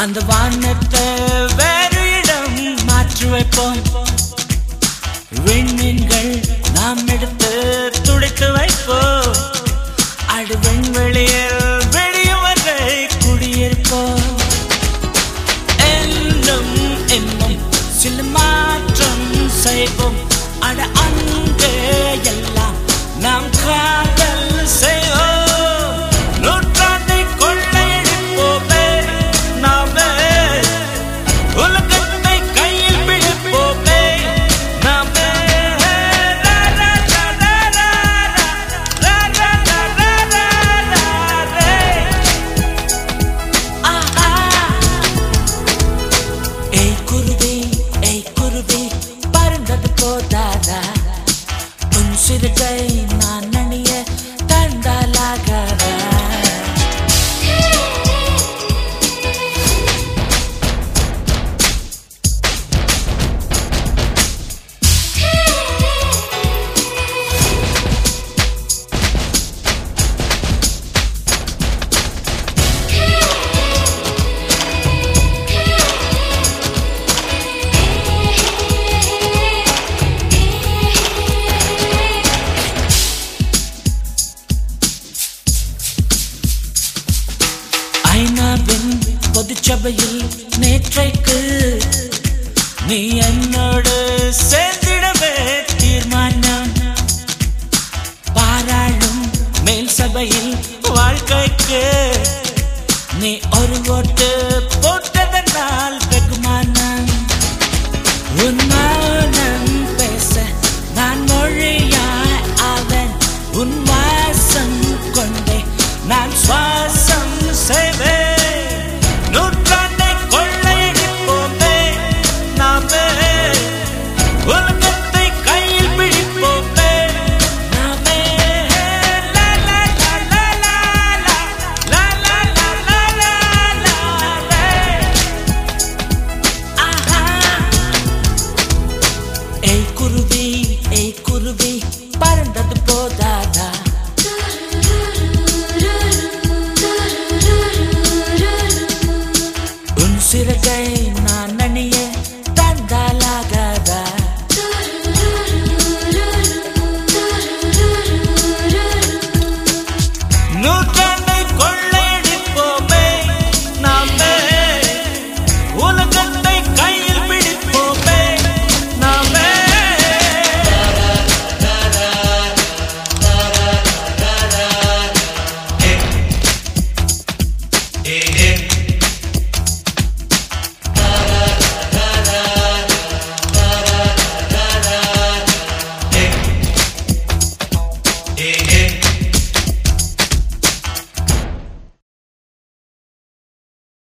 அந்த வானத்தை வேறு இடம் மாற்றி வைப்போம் விண்மீன்கள் நாம் எடுத்து துடைத்து வைப்போம் அடு விண்வெளியில் வெளியும் வரை குடியிருப்போம் என்னும் என்னும் சில மாற்றம் செய்வோம் அட அங்கே எல்லாம் நாம் காதல் செய்வோம் நூற்றாண்டை கொள்ளையடிப்போமே நாமே உலகத்தை கையில் பிடிப்போமே நாமே ரா, ரா, ரா, ரா, ரா, ரா, ரா, ரா, ரா, ரா, ரா, ரே. ஆஹா. ஏய் குருவி ஏய் குருவி பறந்தது போதாதா உன் சிறுகை நான் நனிய தந்தாலாகாதா ஐநாவின் பொதுச்சபையில் நேற்றைக்கு நீ என்னோடு சேர்ந்திடவே தீர்மானம் பாராளும் மேல் சபையில் வாழ்க்கைக்கு நீ ஒரு ஓட்டு போட்டதனால் வெகுமானம் உன் மௌனம் பேச நான் மொழியாய் அவன் உன் வாசம் கொண்டே நான் சுவாசம் செய்வேன் நூற்றாண்டை கொள்ளையடிப்போமே நாமே உலகத்தை கையில் பிடிப்போமே நாமே லா, லா, லா, லா, லா, லா. லா, லா, லா, லா, லா, லா, ரே. ஆஹா ஏய் குருவி ஏய் குருவி பறந்தது போதாதா உன் சிறகை நான் நனிய தந்தாலாகாதா நூற்றாண்டை கொள்ளையடிப்போமே நாமே உலகத்தை